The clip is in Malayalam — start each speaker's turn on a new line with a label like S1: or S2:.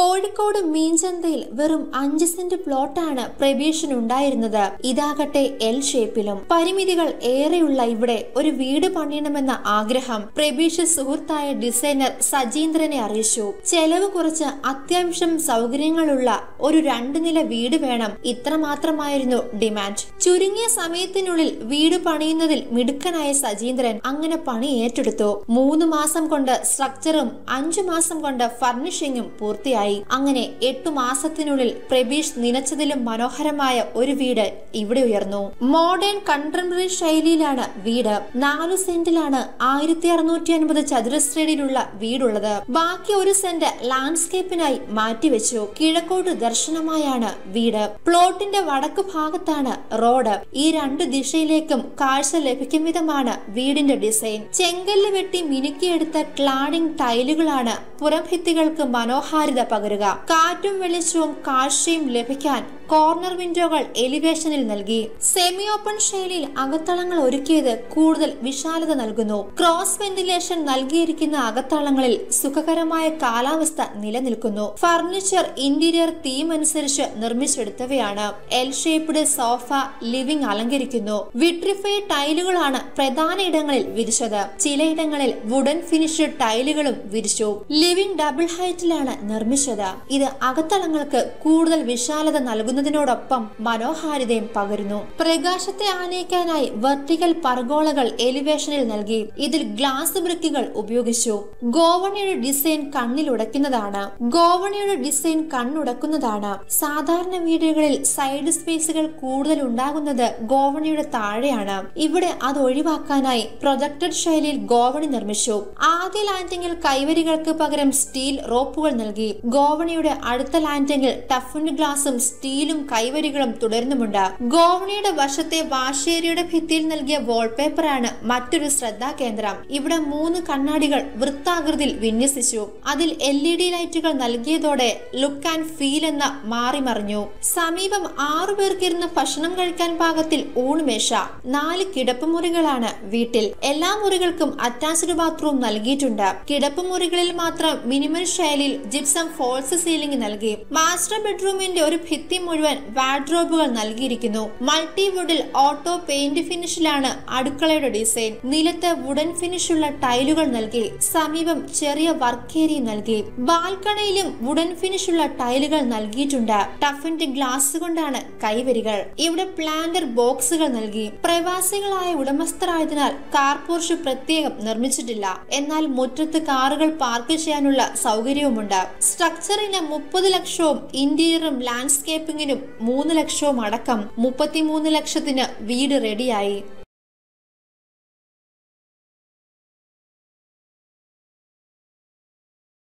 S1: കോഴിക്കോട് മീൻചന്തയിൽ വെറും അഞ്ച് സെന്റ് പ്ലോട്ടാണ് പ്രബീഷിനുണ്ടായിരുന്നത് ഇതാകട്ടെ എൽ ഷേപ്പിലും പരിമിതികൾ ഏറെയുള്ള ഇവിടെ ഒരു വീട് പണിയണമെന്ന ആഗ്രഹം പ്രബീഷ് സുഹൃത്തായ ഡിസൈനർ സജീന്ദ്രനെ അറിയിച്ചു ചെലവ് കുറച്ച് അത്യാവശ്യം സൗകര്യങ്ങളുള്ള ഒരു രണ്ടു നില വീട് വേണം ഇത്രമാത്രമായിരുന്നു ഡിമാൻഡ് ചുരുങ്ങിയ സമയത്തിനുള്ളിൽ വീട് പണിയുന്നതിൽ മിടുക്കനായ സജീന്ദ്രൻ അങ്ങനെ പണി ഏറ്റെടുത്തു മൂന്ന് മാസം കൊണ്ട് സ്ട്രക്ചറും അഞ്ചു മാസം കൊണ്ട് ഫർണിഷിംഗും പൂർത്തിയായി അങ്ങനെ എട്ടു മാസത്തിനുള്ളിൽ പ്രബീഷ് നനച്ചതിലും മനോഹരമായ ഒരു വീട് ഇവിടെ ഉയർന്നു മോഡേൺ കണ്ടംപററി ശൈലിയിലാണ് വീട് നാലു സെന്റിലാണ് ആയിരത്തി അറുന്നൂറ്റി അൻപത് ചതുരശ്രയിലുള്ള വീടുള്ളത് ബാക്കി ഒരു സെന്റ് ലാൻഡ്സ്കേപ്പിനായി മാറ്റിവെച്ചു കിഴക്കോട്ട് ദർശനമായാണ് വീട് പ്ലോട്ടിന്റെ വടക്കു ഭാഗത്താണ് റോഡ് ഈ രണ്ട് ദിശയിലേക്കും കാഴ്ച ലഭിക്കും വിധമാണ് വീടിന്റെ ഡിസൈൻ ചെങ്കല്ല് വെട്ടി മിനുക്കിയെടുത്ത ക്ലാഡിംഗ് ടൈലുകളാണ് പുറംഭിത്തികൾക്ക് മനോഹാരിത പകരുക കാറ്റും വെളിച്ചവും കാഴ്ചയും ലഭിക്കാൻ കോർണർ വിൻഡോകൾ എലിവേഷനിൽ നൽകി സെമി ഓപ്പൺ ശൈലിയിൽ അകത്തളങ്ങൾ ഒരുക്കിയത് കൂടുതൽ വിശാലത നൽകുന്നു ക്രോസ് വെന്റിലേഷൻ നൽകിയിരിക്കുന്ന അകത്തളങ്ങളിൽ സുഖകരമായ കാലാവസ്ഥ നിലനിൽക്കുന്നു ഫർണിച്ചർ ഇന്റീരിയർ തീം അനുസരിച്ച് നിർമ്മിച്ചെടുത്തവയാണ് എൽ ഷേപ്ഡ് സോഫ ലിവിംഗ് അലങ്കരിക്കുന്നു വിട്രിഫൈഡ് ടൈലുകളാണ് പ്രധാന ഇടങ്ങളിൽ വിരിച്ചത് ചിലയിടങ്ങളിൽ വുഡൻ ഫിനിഷ് ടൈലുകളും വിരിച്ചു ലിവിംഗ് ഡബിൾ ഹൈറ്റിലാണ് നിർമ്മിച്ചത് ഇത് അകത്തളങ്ങൾക്ക് കൂടുതൽ വിശാലത നൽകുന്നതിനോടൊപ്പം മനോഹാരിതയും പകരുന്നു പ്രകാശത്തെ ആനയിക്കാനായി വെർട്ടിക്കൽ പർഗോളകൾ എലിവേഷനിൽ നൽകി ഇതിൽ ഗ്ലാസ് ബ്രിക്കുകൾ ഉപയോഗിച്ചു ഗോവണിയുടെ ഡിസൈൻ കണ്ണിലുടയ്ക്കുന്നതാണ് ഗോവണിയുടെ ഡിസൈൻ കണ്ണുടക്കുന്നതാണ് സാധാരണ വീടുകളിൽ സൈഡ് സ്പേസുകൾ കൂടുതൽ ഉണ്ടാകുന്നത് ഗോവണിയുടെ താഴെയാണ് ഇവിടെ അത് ഒഴിവാക്കാനായി പ്രൊജക്ടഡ് ശൈലിയിൽ ഗോവണി നിർമ്മിച്ചു ആദ്യ ലാൻഡിങ്ങിൽ കൈവരികൾക്ക് പകരം സ്റ്റീൽ റോപ്പുകൾ നൽകി ഗോവണിയുടെ അടുത്ത ലാൻഡിങ്ങിൽ ടഫൻഡ് ഗ്ലാസും സ്റ്റീലും കൈവരികളും തുടരുന്നുമുണ്ട് ഗോവണിയുടെ വശത്തെ വാശേരിയുടെ ഭിത്തിയിൽ നൽകിയ വാൾപേപ്പറാണ് മറ്റൊരു ശ്രദ്ധാകേന്ദ്രം ഇവിടെ മൂന്ന് കണ്ണാടികൾ വൃത്താകൃതിയിൽ വിന്യസിച്ചു അതിൽ എൽ ഇ ഡി ലൈറ്റുകൾ നൽകിയതോടെ ലുക്ക് ആൻഡ് ഫീൽ എന്ന മാറിമറിഞ്ഞു സമീപം ആറു പേർക്കിരുന്ന് ഭക്ഷണം കഴിക്കാൻ പാകത്തിൽ ഊണുമേശ നാല് കിടപ്പുമുറികളാണ് വീട്ടിൽ എല്ലാ മുറികൾക്കും അറ്റാച്ച്ഡ് ബാത്റൂം നൽകിയിട്ടുണ്ട് കിടപ്പുമുറികളിൽ മാത്രം മിനിമൽ ശൈലിയിൽ ജിപ്സം ഫോൾസ് സീലിംഗ് നൽകി മാസ്റ്റർ ബെഡ്റൂമിന്റെ ഒരു ഭിത്തി മുഴുവൻ വാഡ്രോബുകൾ നൽകിയിരിക്കുന്നു മൾട്ടി വുഡിൽ ഓട്ടോ പെയിന്റ് ഫിനിഷിലാണ് അടുക്കളയുടെ ഡിസൈൻ നിലത്ത് വുഡൻ ഫിനിഷുള്ള ടൈലുകൾ നൽകി സമീപം ചെറിയ വർക്ക് ഏരിയ നൽകി ബാൽക്കണിയിലും വുഡൻ ഫിനിഷുള്ള ടൈലുകൾ നൽകിയിട്ടുണ്ട് ടഫിന്റെ ഗ്ലാസ് കൊണ്ടാണ് കൈവരികൾ ഇവിടെ പ്ലാന്റർ ബോക്സുകൾ നൽകി പ്രവാസികളായ ഉടമസ്ഥരായതിനാൽ കാർ പോർച്ച് പ്രത്യേകം നിർമ്മിച്ചിട്ടില്ല എന്നാൽ മുറ്റത്ത് കാറുകൾ പാർക്ക് ചെയ്യാനുള്ള സൗകര്യവുമുണ്ട് സ്ട്രക്ചറിന് മുപ്പത് ലക്ഷവും ഇന്റീരിയറും ലാൻഡ്സ്കേപ്പിംഗിനും മൂന്ന് ലക്ഷവും അടക്കം മുപ്പത്തിമൂന്ന് ലക്ഷത്തിന് വീട് റെഡിയായി